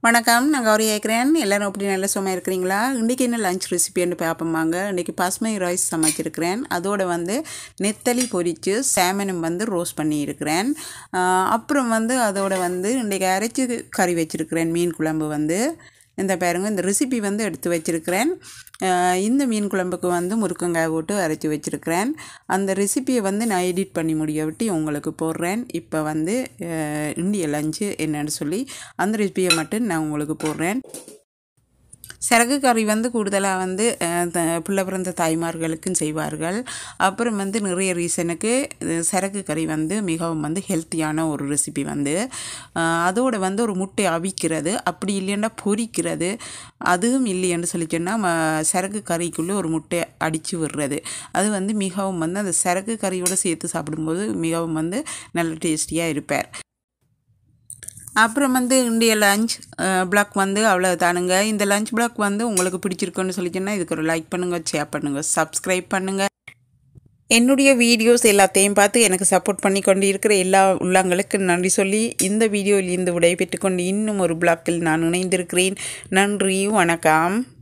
வணக்கம் நான் கௌரி கேட்குறேன் எல்லோரும் அப்படி நல்ல சும்மா இருக்கிறீங்களா இன்றைக்கி என்ன லஞ்ச் ரெசிபின்னு பார்ப்போமாங்க இன்றைக்கி பசுமை ரைஸ் சமைச்சிருக்கிறேன் அதோட வந்து நெத்தலி பொரித்து சேமனும் வந்து ரோஸ்ட் பண்ணியிருக்கிறேன் ஆஹ் அப்புறம் வந்து அதோட வந்து இன்றைக்கி அரைச்சி கறி வச்சுருக்கிறேன் மீன் குழம்பு வந்து இந்த பாருங்க இந்த ரெசிபி வந்து எடுத்து வச்சுருக்கிறேன் ஆஹ் இந்த மீன் குழம்புக்கு வந்து முருக்கங்காய் போட்டு அரைச்சி வச்சுருக்கிறேன் அந்த ரெசிபியை வந்து நான் எடிட் பண்ணி முடிய விட்டு உங்களுக்கு போடுறேன் இப்போ வந்து ஆஹ் இந்திய லஞ்சு என்னன்னு சொல்லி அந்த ரெசிபியை மட்டும் நான் உங்களுக்கு போடுறேன் சரகு கறி வந்து கூடுதலாக வந்து அஹ், த- பிள்ளை பிறந்த தாய்மார்களுக்கும் செய்வார்கள் அப்புறம் வந்து நிறைய ரீசனுக்கு இது சரகு கறி வந்து மிகவும் வந்து ஹெல்த்தியான ஒரு ரெசிபி வந்து அஹ், அதோட வந்து ஒரு முட்டை அவிக்கிறது அப்படி இல்லைன்னா பொரிக்கிறது அதுவும் இல்லைன்னு சொல்லி சொன்னால் ம- சரகு கறிக்குள்ளே ஒரு முட்டை அடித்து விடுறது அது வந்து மிகவும் வந்து அந்த சரகு கறியோடு சேர்த்து சாப்பிடும்போது மிகவும் வந்து நல்ல டேஸ்டியாக இருப்பார் அப்புறம் வந்து இந்திய லஞ்ச் பிளாக் வந்து அவ்வளோ தானுங்க இந்த லஞ்ச் பிளாக் வந்து உங்களுக்கு பிடிச்சிருக்குன்னு சொல்லிச்சுன்னா இதுக்கு ஒரு லைக் பண்ணுங்கள் ஷேர் பண்ணுங்கள் சப்ஸ்கிரைப் பண்ணுங்கள் என்னுடைய வீடியோஸ் எல்லாத்தையும் பார்த்து எனக்கு சப்போர்ட் பண்ணி கொண்டு இருக்கிற எல்லா உள்ளங்களுக்கு நன்றி சொல்லி இந்த வீடியோவில் இருந்து விடை பெற்றுக்கொண்டு இன்னும் ஒரு பிளாக்கில் நான் இணைந்திருக்கிறேன் நன்றி வணக்கம்